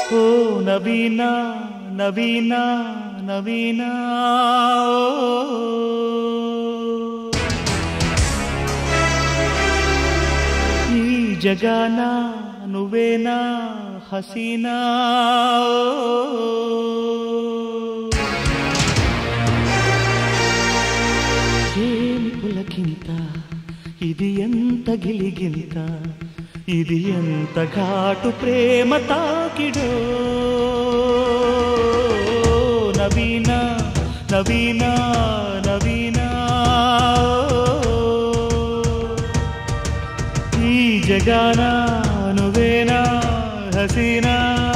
ఓ నవీనా నవీనా నవీనా ఈ జగాన నువ్వేనా హసీనా ఏమి పులకింత ఇది ఎంత గిలిగింత ఇది ఎంత ఘాటు ప్రేమ తాకిడో నవీన నవీన నవీన ఈ జగాన నువ్వేనా హసీనా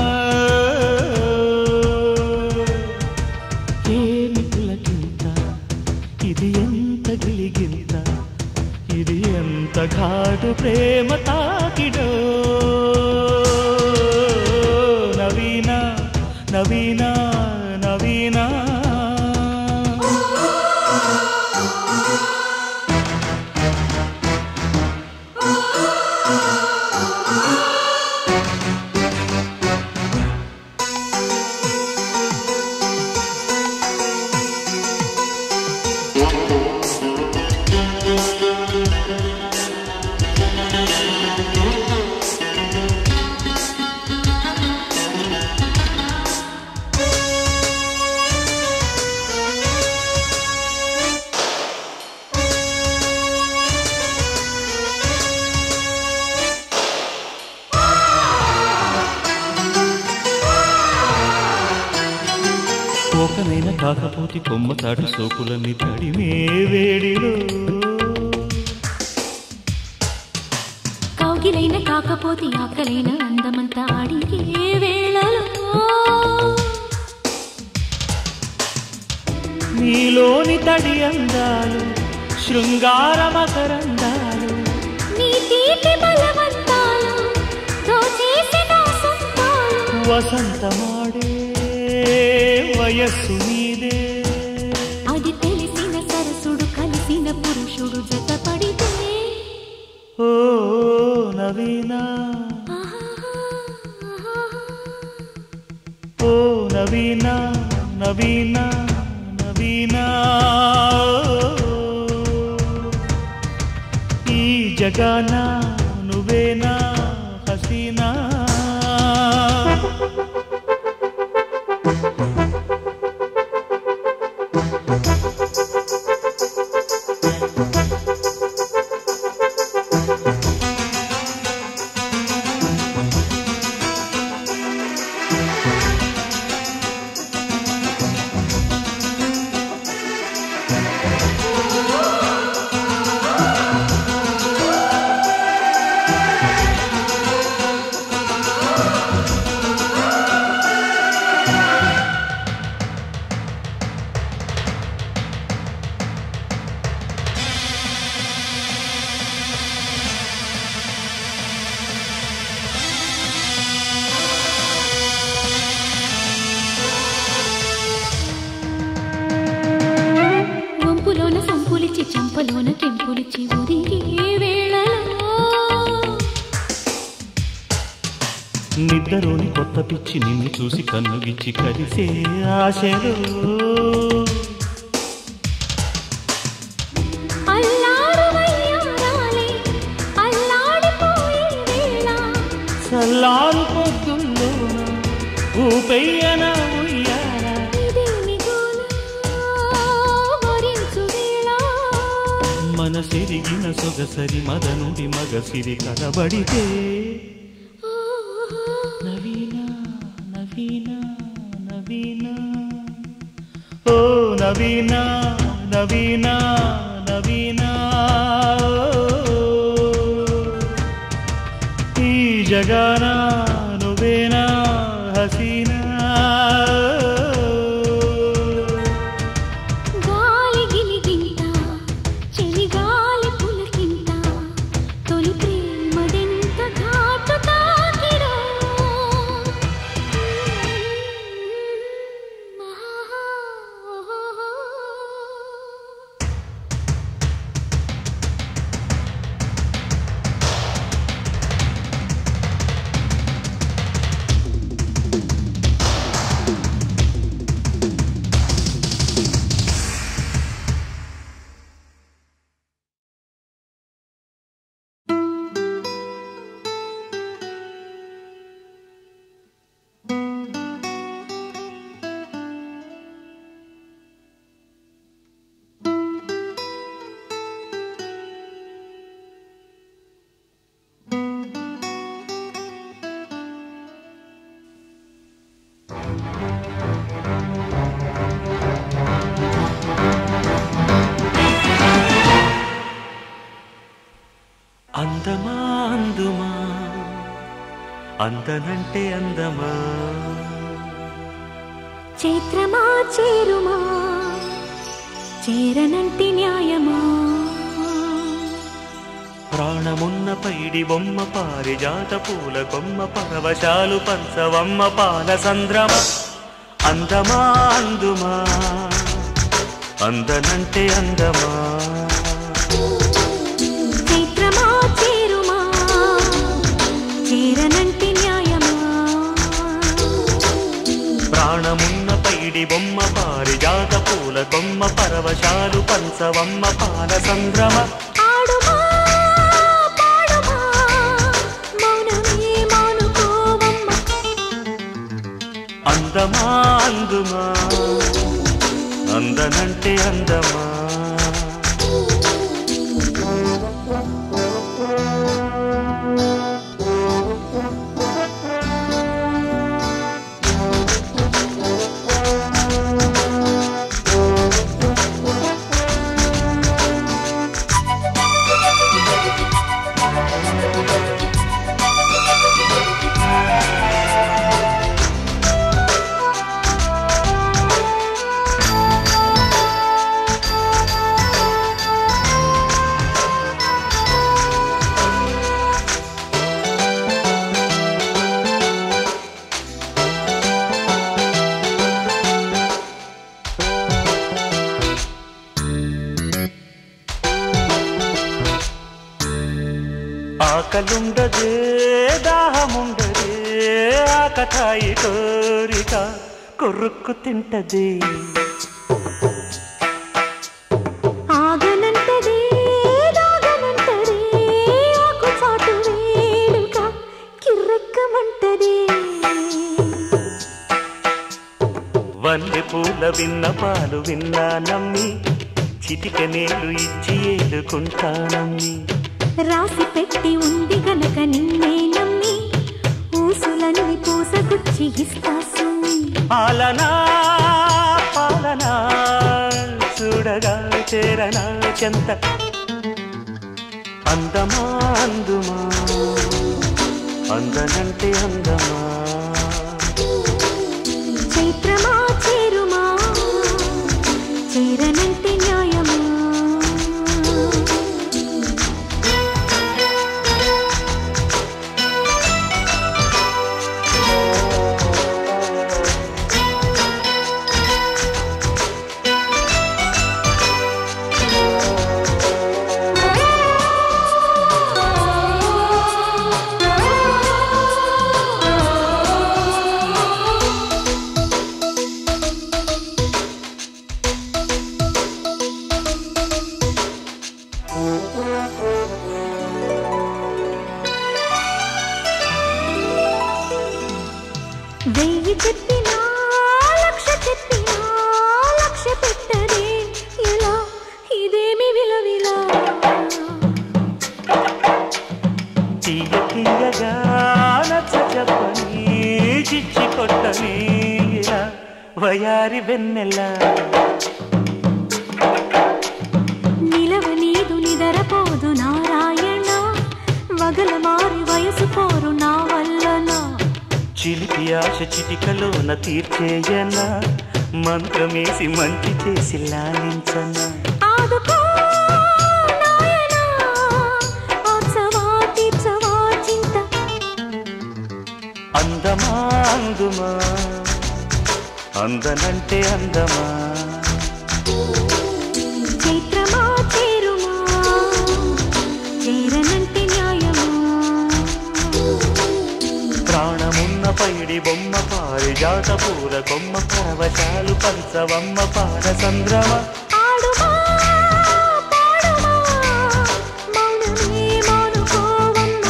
ఏమి పులకింత ఇది ఎంత గిలిగింత ఇది ఎంత ఘాటు ప్రేమ తాకిడో నవీన నవీన నవీన కోకనైన కాకపోతే కొమ్మ తాడు సోకులన్నీ తడిమే వేడిలో కౌగిలైన కాకపోతే ఆకలైన అందమంతా అడిగే వేళలో నీలోని తడి అందాలు శృంగార మకరందాలు నీ తీపి బలవంతాలు దోచేసిన సొంతాలు వసంతమాడే వయస్సు నీదే అది తెలిసిన సరసుడు కలిసిన పురుషుడు జతపడితే ఓ నవీన ఓ నవీన నవీన నవీన ఈ జగాన నువ్వేనా హసీనా వంపులోన సంపులిచ్చి చంపలోన కెంపులిచ్చి ఉరిగే వేళలో నిద్రలోని కొత్త పిచ్చి నిన్ను చూసి కన్నుగిచ్చి కలిసే ఆశలు అల్లారు వయ్యారాలే అల్లాడిపోయే వేళ చల్లారు పొద్దుల్లోన ఊపెయ్యన ఉయ్యాల ఇదేమి గోల వరించు వేళ మనసెరిగిన సొగసరి మదనుడి మగసిరి కనబడితే నవీన నవీన నవీన ఓ నవీన నవీన నవీన ఈ జగాన నువ్వేనా హసీనా గాలి గిలిగింత చెలి గాలి పులకింత తొలి ప్రేమదెంత ఘాటు తాకిడో అందమా అందుమా అందనంటే అందమా చైత్రమా చేరుమా చేరనంటి న్యాయమా ప్రాణమున్న పైడి బొమ్మ పారిజాత పూల కొమ్మ పరవశాలు పంచవమ్మ పాల సంద్రమ అందమా అందుమా అందనంటే అందమా చైత్రమా చేరుమా చేరనంటి న్యాయమా ప్రాణమున్న పైడి బొమ్మ పారిజాత పూల కొమ్మ పరవశాలు పంచవమ్మ పాల సంద్రమ ఆడుమా పాడుమా మౌనమే మానుకోవమ్మ అందమా అందుమా అందనంటే అందమా ఆకలుండదే దాహముండదే ఆకతాయి కోరిక కొరుక్కు తింటదే ఆగనంటదే దాగనంటదే ఆకుచాటు వేడుక కిర్రెక్కమంటదే వన్నె పూల విన్న పాలు విన్నా నమ్మి చిటిక నీళ్లు ఇచ్చి ఏలుకుంటానమ్మి రాసి పెట్టి ఉంది గనక నిన్నే నమ్మి ఊసులన్నీ పూసగుచ్చి ఇస్తా సుమ్మి పాలనా పాలనా చూడగా చేరనా చెంత అందమా అందుమా అందనంటే అందమా చైత్రమా చేరుమా చేరనంటే న్యాయమా వెయ్యి చెప్పినా లక్ష చెప్పినా లక్ష పెట్టదే ఇలా ఇదేమి విలవిలా తీయ తీయగా నచ్చ చెప్పని చిచ్చి కొట్టని ఇలా వయారి వెన్నెల నిలవ నీదు నిదరపోదు నారాయణ వగల మారి వయసు పోరు నా వల్లనా చిలిపి ఆశ చిటికలోన తీర్చేయనా మంత్రమేసి మంచి చేసి లాలించనా ఆదుకో నాయనా ఆర్చవా తీర్చవా చింత అందమా అందుమా అందనంటే అందమా చైత్రమా చేరుమా చేరనంటే న్యాయమా ప్రాణమున్న పైడి బొమ్మ పారిజాత పూల కొమ్మ పరవశాలు పంచవమ్మ పాల సంద్రమ ఆడుమా పాడుమా మౌనమే మానుకోవమ్మ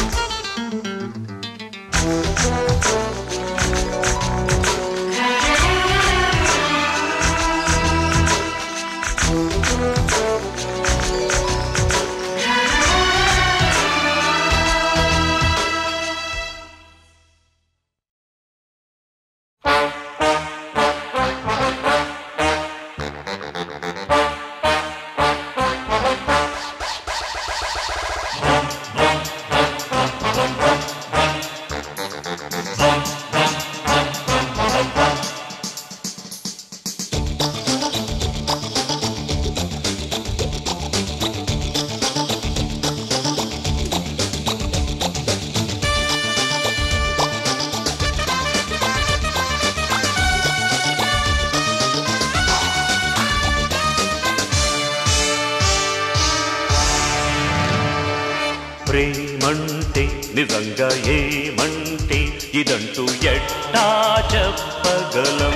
నిజంగా ఏమంటే ఇదంటూ ఎట్టా చెప్పగలం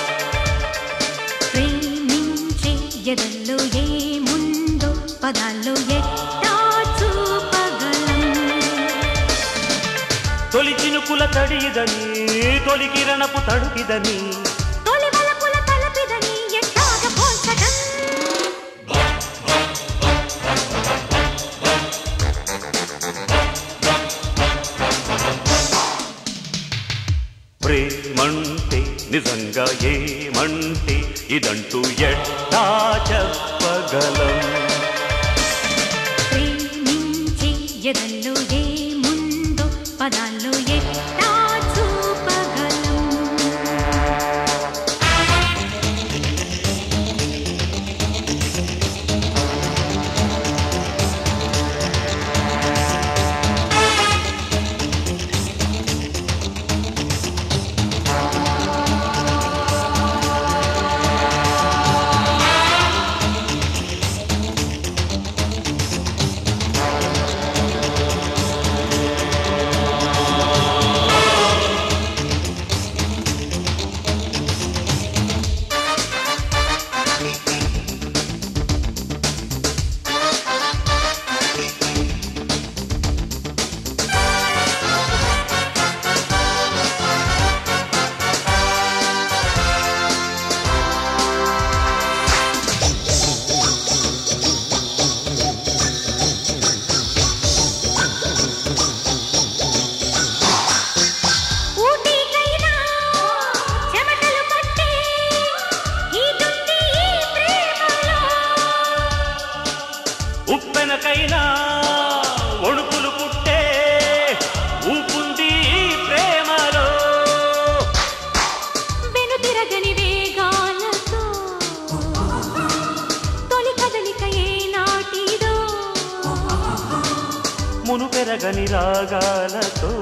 ప్రేమించే ఎదల్లో ఏముందో పదాల్లో ఎట్టా చూపగలం తొలి చినుకుల తడిదని తొలి కిరణపు తడుకిదని తొలి వలపుల తలపిదని ఎట్టాగ పోల్చటం ప్రేమంటే నిజంగా ఏమంటే ఇదంటూ ఎట్టా చెప్పగలం ప్రేమించే ఎదల్లో ఏముందో పదాల్లో ఎట్టా చూపగలం ఊటీకైనా చెమటలు పట్టే ఈదుంది ఈ ప్రేమలో ఉప్పెనకైనా ఒడుపులు పుట్టే ఊపుంది ఈ ప్రేమలో వెనుతిరగని వేగాలతో తొలి కదలిక ఏనాటిదో మును పెరగని రాగాలతో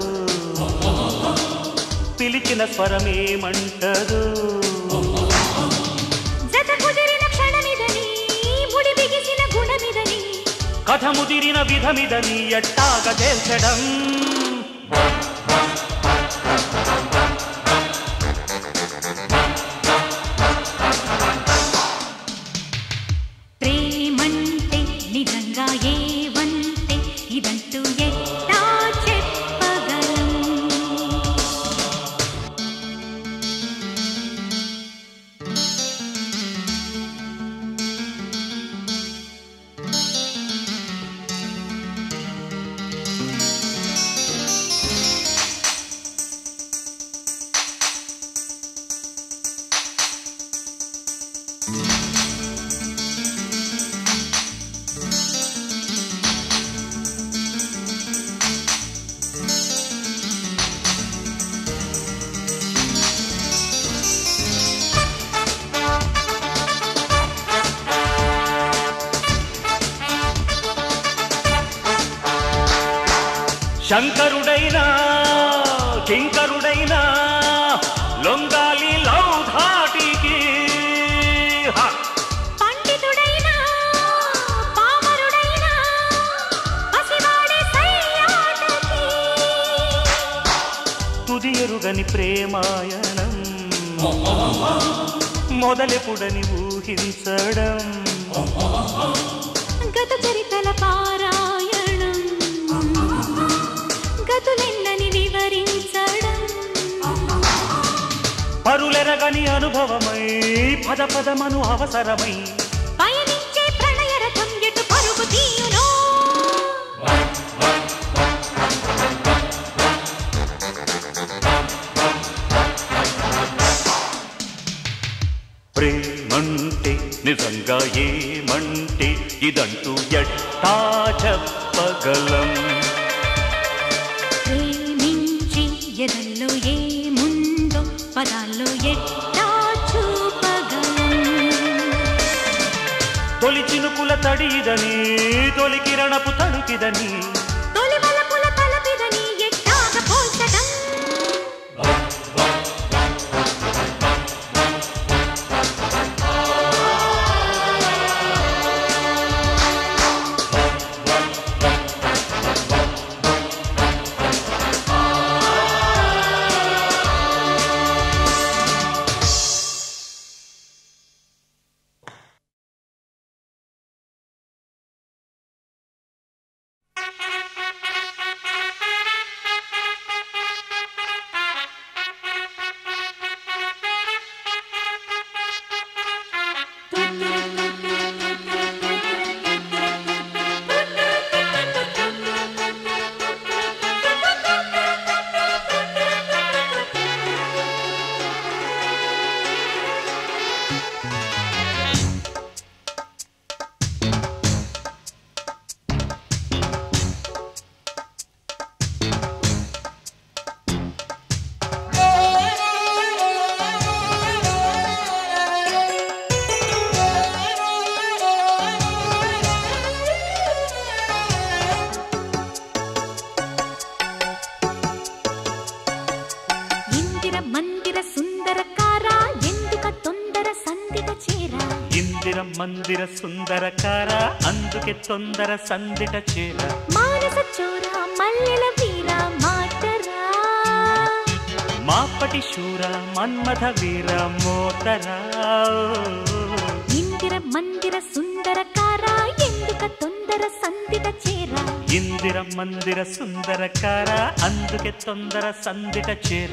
పిలిచిన స్వరమేమంటదు జత కుదిరిన క్షణమిదని ముడి బిగిసిన గుణమిదని కథ ముదిరిన విధమిదని ఎట్టాగ తేల్చడం ప్రేమంటే నిజంగా ఏవంటే ఇదంటూ ఎట్టా చెప్పగలం శంకరుడైనా కింకరుడైనా లొంగాలి లౌధాటికి హ! పండితుడైనా పామరుడైనా పసివాడే సయ్యాటకి తుది ఎరుగని ప్రేమాయణం మొదలెపుడని ఊహించడం గత చరితల పారాయణం గతులెన్నని వివరించడం పరులెరగని అనుభవమై పద పదమను అవసరమై పయనించే ప్రణయ రథం ఎటు పరుగు తీయునో ప్రేమంటే నిజంగా ఏమంటే ఇదంటూ ఎట్టా చెప్పగలం ప్రేమించి ఎదల్లో ఏముందో పదాల్లో ఎట్టా చూపగలం తొలి చినుకుల తడిదని తొలి కిరణపు తడుకిదని తొలి వలపుల తలపిదని ఎట్టాగ పోల్చటం సుందరకార ఎందుక తొందర సందిట చేరా ఇందిర మందిర సుందరకార అందుకే తొందర సందిట చేర మానస చోర మల్లెల వీర మాటరా మాపటి శూర మన్మథ వీర మోతరా ఇందిర మందిర సుందరకార ఎందుక తొందర సందిట చేరా ఇందిర మందిర సుందరకార అందుకే తొందర సందిట చేర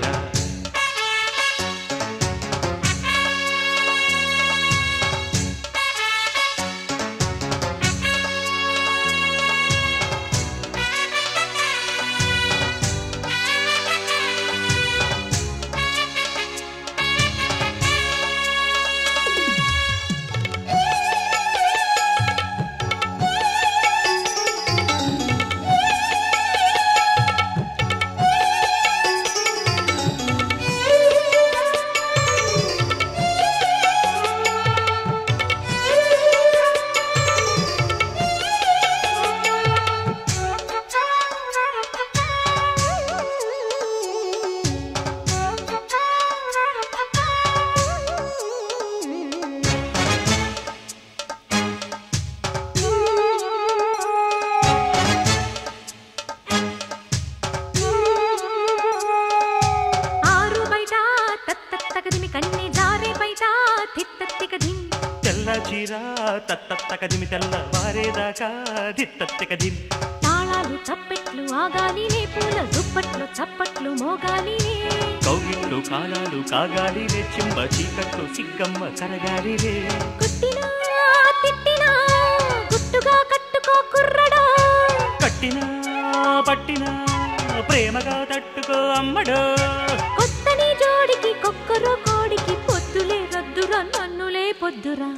ఆరు బయట తత్తత్తకదిమి కన్నె జారే బయట తిత్తత్తికదిం తెల్ల చీర తత్తత్తకదిమి తెల్ల వారేదాకా దిత్తత్తకదిమి తాళాలు చప్పెట్లు ఆగాలిలే పూల దుప్పట్లు చప్పట్లు మోగాలిలే కౌగిళ్ళు కాలాలు కాగాలిలే చింబ చీకట్లు సిగ్గమ్మ కరగాలిలే కుట్టినా తిట్టినా గుట్టుగా కట్టుకో కుర్రడా కట్టినా పట్టినా ప్రేమగా తట్టుకో అమ్మడో కొత్తని జోడికి కొక్కరో కోడికి పొద్దులే రద్దురా నన్నులే పొద్దురా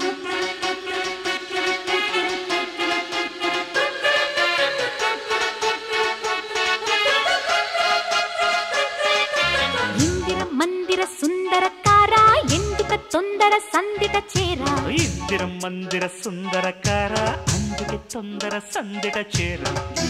ఇందిర మందిర సుందరకార ఎందుక తొందర సందిట చేరా ఇందిరం మందిర సుందరకార అందుకే తొందర సందిట చేర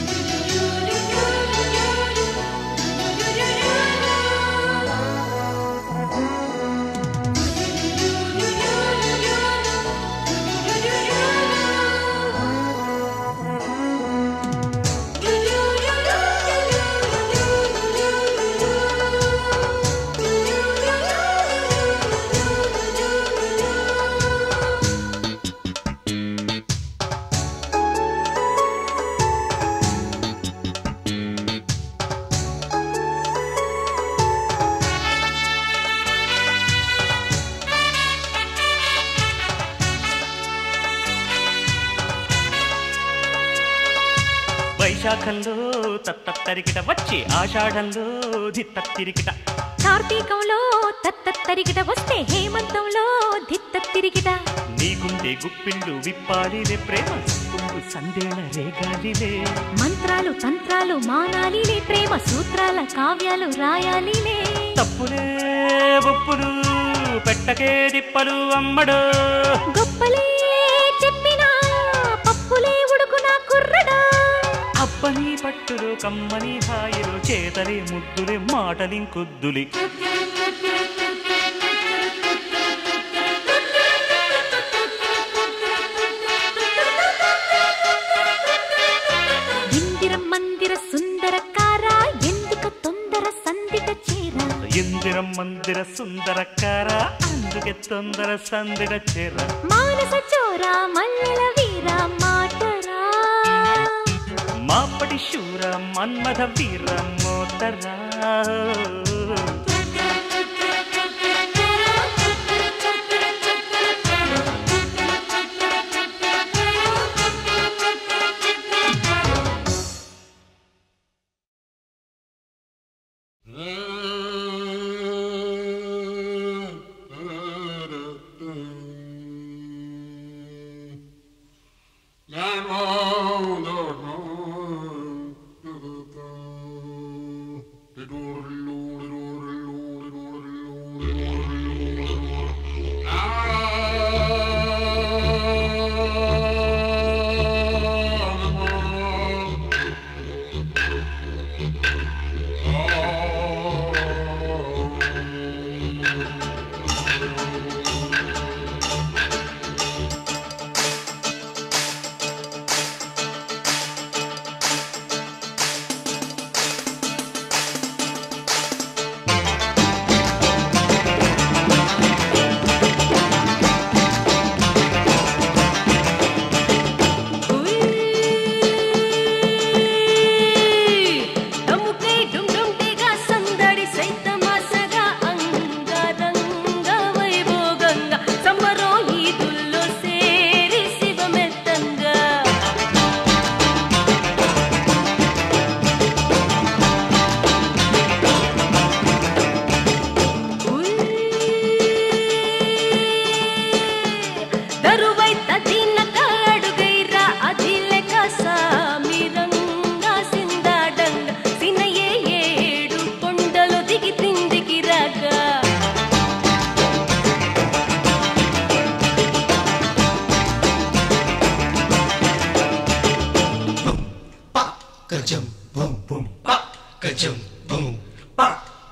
వైశాఖంలో తత్తరికిట వచ్చి ఆషాఢంలో దిత్తరికిట కార్తీకంలో తత్తరిగిట వస్తే హేమంతంలో దిత్త తిరిగిట నీకుండే గుప్పిండు విప్పాలిలే ప్రేమ కుంగు సందేళ రేగాలిలే మంత్రాలు తంత్రాలు మానాలిలే ప్రేమ సూత్రాల కావ్యాలు రాయాలిలే తప్పులే ఒప్పులు పెట్టకే దిప్పలు అమ్మడు గొప్పలే చెప్పినా పప్పులే ఉడుకునా కుర్రడా అబ్బని పట్టులు కమ్మని హాయిలు చేతలే ముద్దులే మాటలింకొద్దులి ఇందిర మందిర సుందరకార ఎందుక తొందర సందిట చేరా ఇందిరం మందిర సుందరకార అందుకే తొందర సందిడ చేర మానస చోర మల్లెల వీర మాటరా మాపటి శూర మన్మథ వీర మోతరా Ah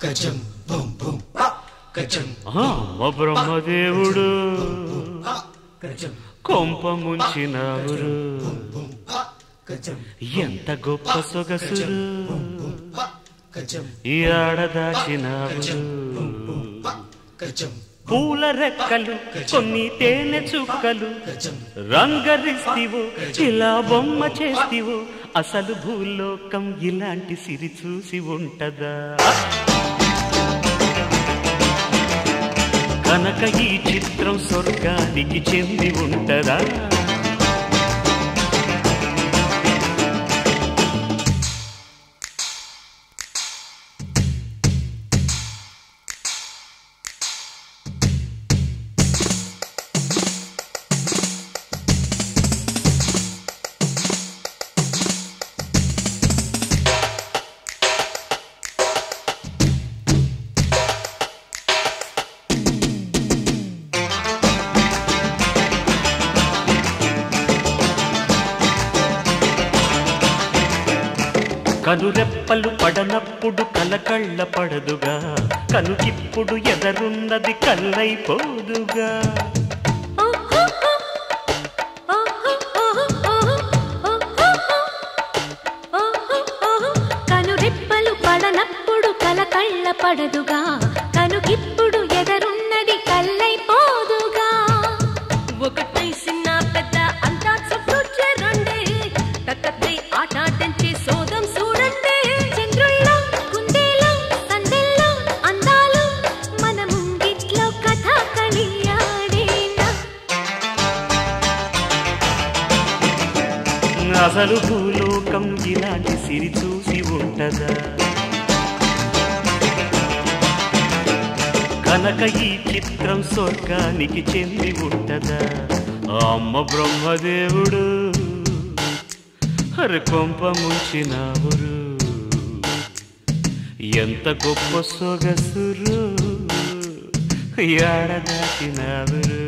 గజం బుం బుం గజం అమ్మ బ్రహ్మదేవుడు గజం కొంప ముంచినావురు గజం ఎంత గొప్ప సొగసురు గజం ఈ ఆడదాచినావురు గజం పూల రెక్కలు కొన్ని తేనె చుక్కలు గజం రంగరిస్తివో ఇలా బొమ్మ చేస్తివో అసలు భూలోకం ఇలాంటి సిరి చూసి ఉంటదా కనుక ఈ చిత్రం స్వర్గానికి చెంది ఉంటదా కనురెప్పలు పడనప్పుడు కలకళ్ళ పడదుగా కనుకిప్పుడు ఎదరున్నది కల్లైపోదుగా కనురెప్పలు పడనప్పుడు కలకళ్ళ పడదుగా కనుకిప్పుడు ఎదరున్నది కల్లైపోదుగా ఒకటై చిన్న పెద్ద అంతా చుట్టూ చేరండి తక్కతై ఆటాడించి సోదం చూడండి చంద్రుల్లో కుందేలో సందెల్లో అందాలు మన ముంగిట్లో కథ కలియాడేనా అసలు భూలోకం ఇలాంటి సిరి చూసి ఉంటదా కనుక ఈ చిత్రం స్వర్గానికి చెంది ఉంటదా ఆ అమ్మ బ్రహ్మదేవుడు హరి కొంప ముంచినావురు ఎంత గొప్ప సొగసురు ఏడదాటినావురు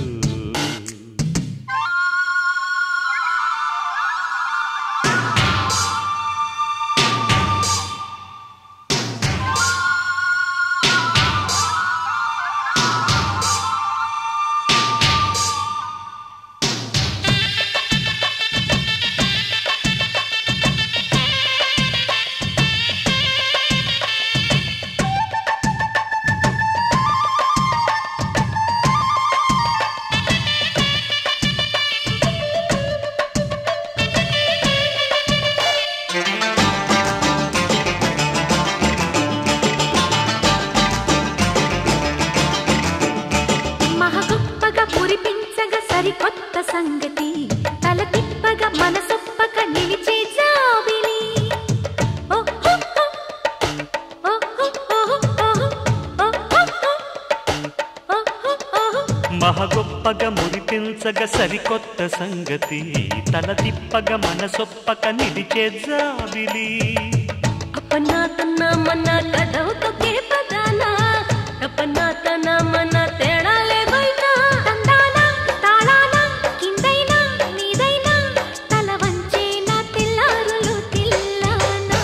మహగొప్పగా పురిపించగా సరికొత్త సంగతి తల తిప్పగా మనసొప్పక నిలిచే జాబిలి ఓహో, ఓహో, ఓహో, ఓహో, ఓహో, ఓహో. మహగొప్పగా మురిపించగ సరికొత్త సంగతి తల తిప్పగ మనసొప్పక నిలిచే జాబిలి అప్పన్నా తన్నా మన కథవుతో కేపదానా తప్పన్నా తన మన తేడాలే బయట తందానా తాళానా కిందైనా నీదైనా తల వంచేనా తెల్లారులు తిల్లానా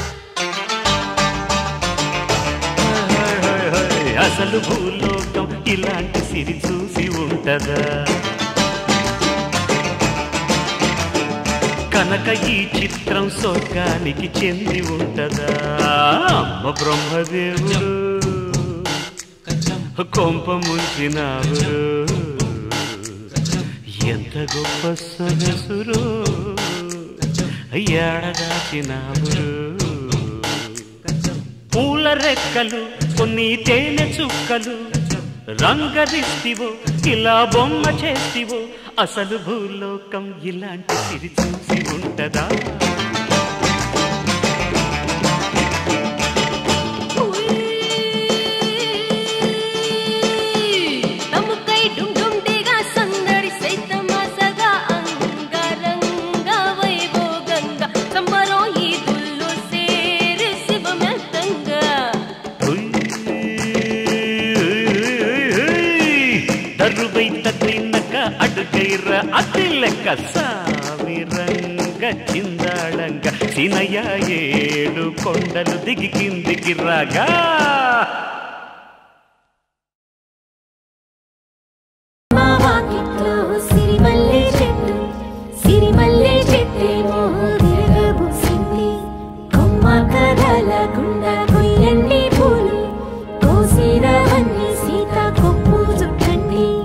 అసలు భూలోకం ఇలాంటి సిరి చూసి ఉంటదా కనుక ఈ చిత్రం స్వర్గానికి చెంది ఉంటదా అమ్మ బ్రహ్మదేవుడు గజం కొంప ముంచినావురు ఎంత గొప్ప సొగసురు ఏడదాచినావురు గజం పూల రెక్కలు కొన్ని తేనె చుక్కలు రంగరిస్తివో ఇలా బొమ్మ చేస్తివో అసలు భూలోకం ఇలాంటి సిరి చూసి ఉంటదా తముకై డుండుం దిగా సందడి సైతమాసగా అంగరంగ వైభోగంగా సంబరం ఈ దుల్లు సేరి శివమెత్తంగా దరువై తగ్గినక అడుగైర అతి లెక్క సామిరంగ చిందాళంగ సినయ ఏడు కొండలు దిగి కిందికి రాగా